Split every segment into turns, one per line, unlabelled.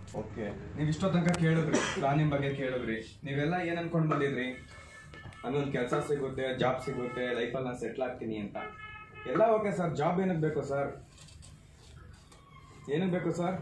Okay ನೀವು ಇಷ್ಟೋ ತನಕ ಕೇಳಿದ್ರಿ ಪ್ಲಾನಿಂಗ್ ಬಗ್ಗೆ ಕೇಳಿದ್ರಿ ನೀವೆಲ್ಲ ಏನ್ ಅನ್ಕೊಂಡ್ ಬಂದಿದ್ರಿ ನನಗೊಂದು ಕೆಲಸ ಸಿಗುತ್ತೆ ಜಾಬ್ ಸಿಗುತ್ತೆ ಲೈಫಲ್ಲಿ ನಾನು ಸೆಟ್ಲ್ ಆಗ್ತೀನಿ ಅಂತ ಎಲ್ಲ ಓಕೆ ಸರ್ ಜಾಬ್ ಏನಕ್ಕೆ ಬೇಕು ಸರ್ ಏನಕ್ಕೆ ಬೇಕು ಸರ್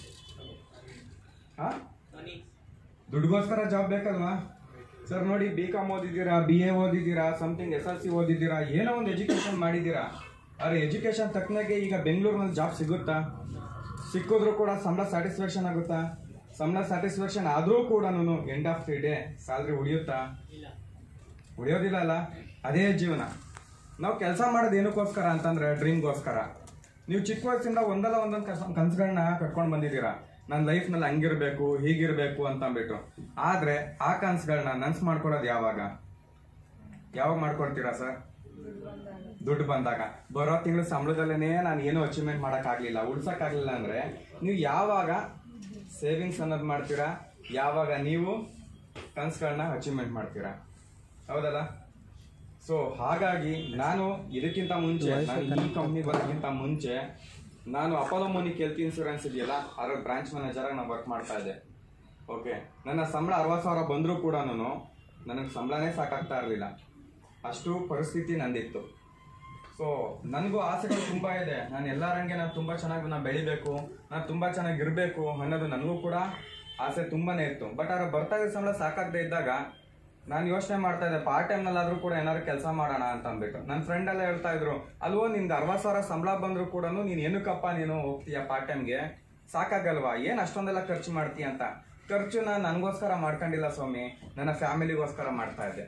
ಹಾ ದುಡ್ಗೋಸ್ಕರ ಜಾಬ್ ಬೇಕಲ್ವಾ ಸರ್ ನೋಡಿ ಬಿ ಕಾಮ್ ಓದಿದ್ದೀರಾ ಬಿ ಎ ಓದಿದ್ದೀರಾ ಸಮಥಿಂಗ್ ಎಸ್ ಎಲ್ ಸಿ ಓದಿದ್ದೀರಾ ಏನೋ ಒಂದು ಎಜುಕೇಶನ್ ಮಾಡಿದ್ದೀರಾ ಆದ್ರೆ ಎಜುಕೇಶನ್ ತಕ್ಕನಾಗೆ ಈಗ ಬೆಂಗಳೂರಿನಲ್ಲಿ ಜಾಬ್ ಸಿಗುತ್ತಾ ಸಿಕ್ಕಿದ್ರು ಕೂಡ ಸಂಬಳ ಸ್ಯಾಟಿಸ್ಫ್ಯಾಕ್ಷನ್ ಆಗುತ್ತಾ ಸಂಬಳ ಸ್ಯಾಟಿಸ್ಫ್ಯಾಕ್ಷನ್ ಆದರೂ ಕೂಡ end of the day salary ಉಳಿಯುತ್ತಾ ಉಳಿಯೋದಿಲ್ಲ ಅಲ್ಲ ಅದೇ ಜೀವನ ನಾವು ಕೆಲಸ ಮಾಡೋದು ಏನಕ್ಕೋಸ್ಕರ ಅಂತಂದ್ರೆ ಡ್ರೀಮ್ಗೋಸ್ಕರ ನೀವು ಚಿಕ್ಕ ವಯಸ್ಸಿಂದ ಒಂದಲ್ಲ ಒಂದೊಂದು ಕಸ ಕನಸುಗಳನ್ನ ಕಟ್ಕೊಂಡು ಬಂದಿದ್ದೀರಾ ನನ್ನ ಲೈಫ್ನಲ್ಲಿ ಹಂಗಿರ್ಬೇಕು ಹೀಗಿರ್ಬೇಕು ಅಂತ ಅಂದ್ಬಿಟ್ಟು ಆದ್ರೆ ಆ ಕನಸುಗಳನ್ನ ನನ್ಸ್ ಮಾಡ್ಕೊಡೋದು ಯಾವಾಗ ಯಾವಾಗ ಮಾಡ್ಕೊಡ್ತೀರಾ ಸರ್ ದುಡ್ಡು ಬಂದಾಗ ಬರೋ ತಿಂಗಳು ಸಂಬಳದಲ್ಲೇ ನಾನು ಏನೂ ಅಚೀವ್ಮೆಂಟ್ ಮಾಡೋಕ್ಕಾಗಲಿಲ್ಲ ಉಳ್ಸೋಕ್ಕಾಗಲಿಲ್ಲ ಅಂದರೆ ನೀವು ಯಾವಾಗ ಸೇವಿಂಗ್ಸ್ ಅನ್ನೋದು ಮಾಡ್ತೀರಾ ಯಾವಾಗ ನೀವು ಕನಸುಗಳನ್ನ ಅಚೀವ್ಮೆಂಟ್ ಮಾಡ್ತೀರಾ ಹೌದಲ್ಲ ಸೊ ಹಾಗಾಗಿ ನಾನು ಇದಕ್ಕಿಂತ ಮುಂಚೆ ನಾನು ಈ ಕಂಪ್ನಿ ಬರೋಕ್ಕಿಂತ ಮುಂಚೆ ನಾನು ಅಪೋಲೋ ಮೋನಿಕ್ ಹೆಲ್ತ್ ಇನ್ಶೂರೆನ್ಸ್ ಇದೆಯಲ್ಲ ಅದರ ಬ್ರಾಂಚ್ ಮ್ಯಾನೇಜರಾಗಿ ನಾನು ವರ್ಕ್ ಮಾಡ್ತಾ ಇದ್ದೆ ಓಕೆ ನನ್ನ ಸಂಬಳ ಅರವತ್ತು ಸಾವಿರ ಬಂದರೂ ಕೂಡ ನನಗೆ ಸಂಬಳನೇ ಸಾಕಾಗ್ತಾ ಇರಲಿಲ್ಲ ಅಷ್ಟು ಪರಿಸ್ಥಿತಿ ನಂದಿತ್ತು ಸೊ ನನಗೂ ಆಸೆಗಳು ತುಂಬಾ ಇದೆ ನಾನು ಎಲ್ಲರಂಗೆ ನಾನು ತುಂಬಾ ಚೆನ್ನಾಗಿ ನಾನು ಬೆಳಿಬೇಕು ನಾನು ತುಂಬಾ ಚೆನ್ನಾಗಿ ಇರಬೇಕು ಅನ್ನೋದು ನನಗೂ ಕೂಡ ಆಸೆ ತುಂಬಾನೇ ಇತ್ತು ಬಟ್ ಅವ್ರ ಬರ್ತಾ ಇದ್ದ ಸಂಬಳ ಸಾಕಾಗದೆ ಇದ್ದಾಗ ನಾನು ಯೋಚನೆ ಮಾಡ್ತಾ ಇದ್ದೆ ಪಾರ್ಟ್ ಟೈಮ್ನಲ್ಲಾದ್ರೂ ಕೂಡ ಏನಾದ್ರು ಕೆಲಸ ಮಾಡೋಣ ಅಂತ ಅಂದ್ಬಿಟ್ಟು ನನ್ನ ಫ್ರೆಂಡ್ ಎಲ್ಲ ಹೇಳ್ತಾ ಇದ್ರು ಅಲ್ವೋ ನಿಂದು ಅರವತ್ತು ಸಾವಿರ ಸಂಬಳ ಬಂದ್ರು ಕೂಡ ನೀನು ಏನಕ್ಕಪ್ಪ ನೀನು ಹೋಗ್ತೀಯ ಪಾರ್ಟ್ ಟೈಮ್ಗೆ ಸಾಕಾಗಲ್ವಾ ಏನು ಅಷ್ಟೊಂದೆಲ್ಲ ಖರ್ಚು ಮಾಡ್ತೀಯ ಅಂತ ಖರ್ಚು ನಾನು ನನಗೋಸ್ಕರ ಮಾಡ್ಕೊಂಡಿಲ್ಲ ಸ್ವಾಮಿ ನನ್ನ ಫ್ಯಾಮಿಲಿಗೋಸ್ಕರ ಮಾಡ್ತಾ ಇದ್ದೆ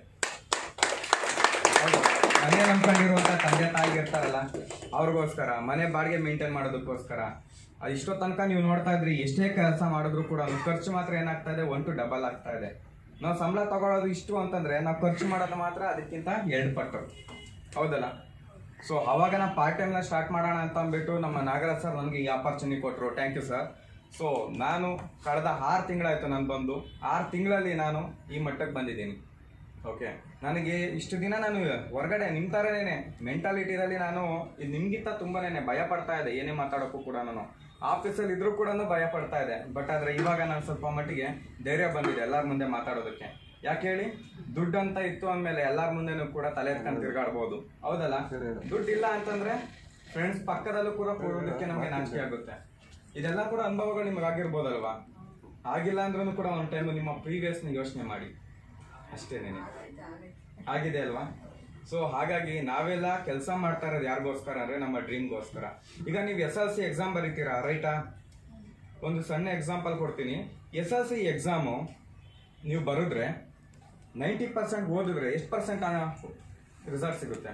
ಹೌದು. ಮನೆ ನಂಬ್ಕೊಂಡಿರುವಂತ ತಂದೆ ತಾಯಿ ಇರ್ತಾರಲ್ಲ ಅವ್ರಿಗೋಸ್ಕರ ಮನೆ ಬಾಡಿಗೆ ಮೇಂಟೈನ್ ಮಾಡೋದಕ್ಕೋಸ್ಕರ ಅದು ಇಷ್ಟೋ ತನಕ ನೀವು ನೋಡ್ತಾ ಇದ್ರಿ ಎಷ್ಟೇ ಕೆಲಸ ಮಾಡಿದ್ರು ಕೂಡ ಖರ್ಚು ಮಾತ್ರ ಏನಾಗ್ತಾ ಇದೆ ಒನ್ ಟು ಡಬಲ್ ಆಗ್ತಾ ಇದೆ ನಾವು ಸಂಬಳ ತಗೊಳ್ಳೋದು ಇಷ್ಟು ಅಂತಂದ್ರೆ ನಾವು ಖರ್ಚು ಮಾಡೋದು ಮಾತ್ರ ಅದಕ್ಕಿಂತ ಎರಡು ಪಟ್ಟು ಹೌದಲ್ಲ ಸೊ ಅವಾಗ ನಾವು ಪಾರ್ಟ್ ಟೈಮ್ನ ಸ್ಟಾರ್ಟ್ ಮಾಡೋಣ ಅಂತ ಅಂದ್ಬಿಟ್ಟು ನಮ್ಮ ನಾಗರಾಜ್ ಸರ್ ನನಗೆ ಈ ಆಪರ್ಚುನಿಟಿ ಕೊಟ್ಟರು ಥ್ಯಾಂಕ್ ಯು ಸರ್ ಸೊ ನಾನು ಕಳೆದ ಆರು ತಿಂಗಳಾಯ್ತು ನಾನು ಬಂದು ಆರು ತಿಂಗಳಲ್ಲಿ ನಾನು ಈ ಮಟ್ಟಕ್ಕೆ ಬಂದಿದ್ದೀನಿ ಓಕೆ ನನಗೆ ಇಷ್ಟು ದಿನ ನಾನು ಹೊರಗಡೆ ನಿಮ್ಮ ಥರನೇ ಮೆಂಟಾಲಿಟಿದಲ್ಲಿ ನಾನು ಇದು ನಿಮ್ಗಿಂತ ತುಂಬಾನೇ ಭಯ ಪಡ್ತಾ ಇದೆ ಏನೇ ಮಾತಾಡೋಕ್ಕೂ ಕೂಡ ನಾನು ಆಫೀಸಲ್ಲಿ ಇದ್ರೂ ಕೂಡ ಭಯ ಪಡ್ತಾ ಇದೆ ಬಟ್ ಆದ್ರೆ ಇವಾಗ ನಾನು ಸ್ವಲ್ಪ ಮಟ್ಟಿಗೆ ಧೈರ್ಯ ಬಂದಿದೆ ಎಲ್ಲರ ಮುಂದೆ ಮಾತಾಡೋದಕ್ಕೆ ಯಾಕೆ ಹೇಳಿ ದುಡ್ಡು ಅಂತ ಇತ್ತು ಅಂದಮೇಲೆ ಎಲ್ಲರ ಮುಂದೆನೂ ಕೂಡ ತಲೆ ಎತ್ಕೊಂಡು ತಿರ್ಗಾಡ್ಬೋದು ಹೌದಲ್ಲ ದುಡ್ಡು ಇಲ್ಲ ಅಂತಂದ್ರೆ ಫ್ರೆಂಡ್ಸ್ ಪಕ್ಕದಲ್ಲೂ ಕೂಡ ಕೂರೋದಕ್ಕೆ ನಮಗೆ ನಾಚಿಕೆ ಆಗುತ್ತೆ ಇದೆಲ್ಲ ಕೂಡ ಅನುಭವಗಳು ನಿಮ್ಗೆ ಆಗಿರ್ಬೋದಲ್ವಾ ಆಗಿಲ್ಲ ಅಂದ್ರೂ ಕೂಡ ಒಂದು ಟೈಮ್ ನಿಮ್ಮ ಪ್ರೀವಿಯಸ್ನ ಯೋಚನೆ ಮಾಡಿ ಅಷ್ಟೇನೇನೆ ಆಗಿದೆ ಅಲ್ವಾ ಸೊ ಹಾಗಾಗಿ ನಾವೆಲ್ಲ ಕೆಲಸ ಮಾಡ್ತಾ ಇರೋದು ಯಾರಿಗೋಸ್ಕರ ಅಂದ್ರೆ ನಮ್ಮ ಡ್ರೀಮ್ಗೋಸ್ಕರ ಈಗ ನೀವು ಎಸ್ ಎಲ್ ಸಿ ಎಕ್ಸಾಮ್ ಬರೀತೀರಾ ರೈಟಾ ಒಂದು ಸಣ್ಣ ಎಕ್ಸಾಂಪಲ್ ಕೊಡ್ತೀನಿ ಎಸ್ ಎಲ್ ಸಿ ಎಕ್ಸಾಮು ನೀವು ಬರೆದ್ರೆ ನೈಂಟಿ ಪರ್ಸೆಂಟ್ ಓದಿದ್ರೆ ಎಷ್ಟು ಪರ್ಸೆಂಟ್ ರಿಸಲ್ಟ್ ಸಿಗುತ್ತೆ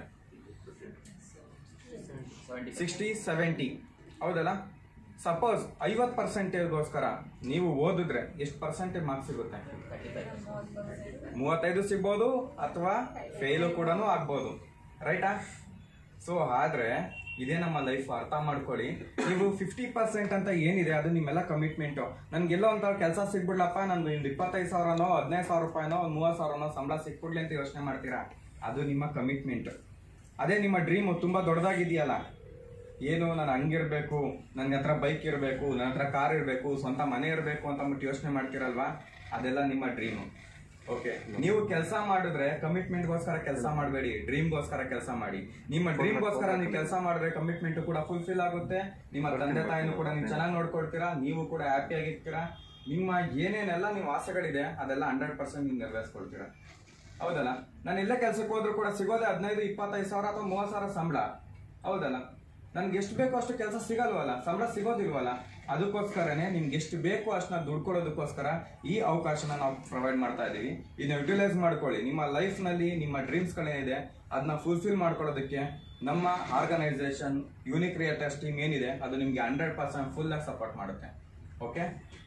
ಸಿಕ್ಸ್ಟಿ ಸೆವೆಂಟಿ ಹೌದಲ್ಲ ಸಪೋಸ್ ಐವತ್ತು ಪರ್ಸೆಂಟೇಜ್ಗೋಸ್ಕರ ನೀವು ಓದಿದ್ರೆ ಎಷ್ಟು ಪರ್ಸೆಂಟೇಜ್ ಮಾರ್ಕ್ಸ್ ಸಿಗುತ್ತೆ ಮೂವತ್ತೈದು ಸಿಗ್ಬೋದು ಅಥವಾ ಫೇಲು ಕೂಡ ಆಗ್ಬೋದು ರೈಟಾ ಸೊ ಆದ್ರೆ ಇದೇ ನಮ್ಮ ಲೈಫ್ ಅರ್ಥ ಮಾಡ್ಕೊಳ್ಳಿ ನೀವು ಫಿಫ್ಟಿ ಪರ್ಸೆಂಟ್ ಅಂತ ಏನಿದೆ ಅದು ನಿಮ್ಮೆಲ್ಲ ಕಮಿಟ್ಮೆಂಟು ನನ್ಗೆಲ್ಲೋ ಅಂತ ಕೆಲಸ ಸಿಗ್ಬಿಡ್ಲಪ್ಪ ನಂದು ಒಂದು ಇಪ್ಪತ್ತೈದು ಸಾವಿರನೋ ಹದಿನೈದು ಸಾವಿರ ರೂಪಾಯಿನೋ ಒಂದು ಮೂವತ್ತು ಸಾವಿರನೋ ಸಂಬಳ ಸಿಕ್ಬಿಡ್ಲಿ ಅಂತ ಯೋಚನೆ ಮಾಡ್ತೀರಾ ಅದು ನಿಮ್ಮ ಕಮಿಟ್ಮೆಂಟ್ ಅದೇ ನಿಮ್ಮ ಡ್ರೀಮು ತುಂಬಾ ದೊಡ್ಡದಾಗಿದೆಯಲ್ಲ ಏನು ನಾನು ಹಂಗಿರ್ಬೇಕು ನನ್ನ ಹತ್ರ ಬೈಕ್ ಇರಬೇಕು ನನ್ನ ಹತ್ರ ಕಾರ್ ಇರಬೇಕು ಸ್ವಂತ ಮನೆ ಇರಬೇಕು ಅಂತ ಅಂದ್ಬಿಟ್ಟು ಯೋಚನೆ ಮಾಡ್ತೀರಲ್ವಾ ಅದೆಲ್ಲ ನಿಮ್ಮ ಡ್ರೀಮು ಓಕೆ ನೀವು ಕೆಲಸ ಮಾಡಿದ್ರೆ ಕಮಿಟ್ಮೆಂಟ್ಗೋಸ್ಕರ ಕೆಲಸ ಮಾಡಬೇಡಿ ಡ್ರೀಮ್ಗೋಸ್ಕರ ಕೆಲಸ ಮಾಡಿ ನಿಮ್ಮ ಡ್ರೀಮ್ಗೋಸ್ಕರ ನೀವು ಕೆಲಸ ಮಾಡಿದ್ರೆ ಕಮಿಟ್ಮೆಂಟ್ ಕೂಡ ಫುಲ್ಫಿಲ್ ಆಗುತ್ತೆ ನಿಮ್ಮ ತಂದೆ ತಾಯಿನೂ ಕೂಡ ನೀವು ಚೆನ್ನಾಗಿ ನೋಡ್ಕೊಳ್ತೀರಾ ನೀವು ಕೂಡ ಹ್ಯಾಪಿ ಆಗಿರ್ತೀರಾ ನಿಮ್ಮ ಏನೇನೆಲ್ಲ ನೀವು ಆಸೆಗಳಿದೆ ಅದೆಲ್ಲ ಹಂಡ್ರೆಡ್ ಪರ್ಸೆಂಟ್ ನೀವು ನೆರವೇರಿಸ್ಕೊಳ್ತೀರಾ ಹೌದಲ್ಲ ನಾನು ಎಲ್ಲೇ ಕೆಲ್ಸಕ್ಕೆ ಹೋದ್ರು ಕೂಡ ಸಿಗೋದೇ ಹದಿನೈದು ಇಪ್ಪತ್ತೈದು ಸಾವಿರ ಅಥವಾ ಮೂವತ್ತು ಸಾವಿರ ಸಂಬಳ ಹೌದಲ್ಲ ನನ್ಗೆ ಎಷ್ಟು ಬೇಕೋ ಅಷ್ಟು ಕೆಲಸ ಸಿಗಲ್ವಲ್ಲ ಸಂಬಳ ಸಿಗೋದಿಲ್ವಲ್ಲ ಅದಕ್ಕೋಸ್ಕರನೇ ನಿಮ್ಗೆ ಎಷ್ಟು ಬೇಕೋ ಅಷ್ಟನ್ನ ದುಡ್ಕೊಳ್ಳೋದಕ್ಕೋಸ್ಕರ ಈ ಅವಕಾಶನ ನಾವು ಪ್ರೊವೈಡ್ ಮಾಡ್ತಾ ಇದೀವಿ ಇದನ್ನ ಯುಟಿಲೈಸ್ ಮಾಡ್ಕೊಳ್ಳಿ ನಿಮ್ಮ ಲೈಫ್ನಲ್ಲಿ ನಿಮ್ಮ ಡ್ರೀಮ್ಸ್ಗಳೇನಿದೆ ಅದನ್ನ ಫುಲ್ಫಿಲ್ ಮಾಡ್ಕೊಳ್ಳೋದಕ್ಕೆ ನಮ್ಮ ಆರ್ಗನೈಸೇಷನ್ ಯೂನಿಕ್ ಕ್ರಿಯೇಟರ್ಸ್ ಟೀಮ್ ಏನಿದೆ ಅದು ನಿಮ್ಗೆ ಹಂಡ್ರೆಡ್ ಪರ್ಸೆಂಟ್ ಫುಲ್ ಆಗಿ ಸಪೋರ್ಟ್ ಮಾಡುತ್ತೆ ಓಕೆ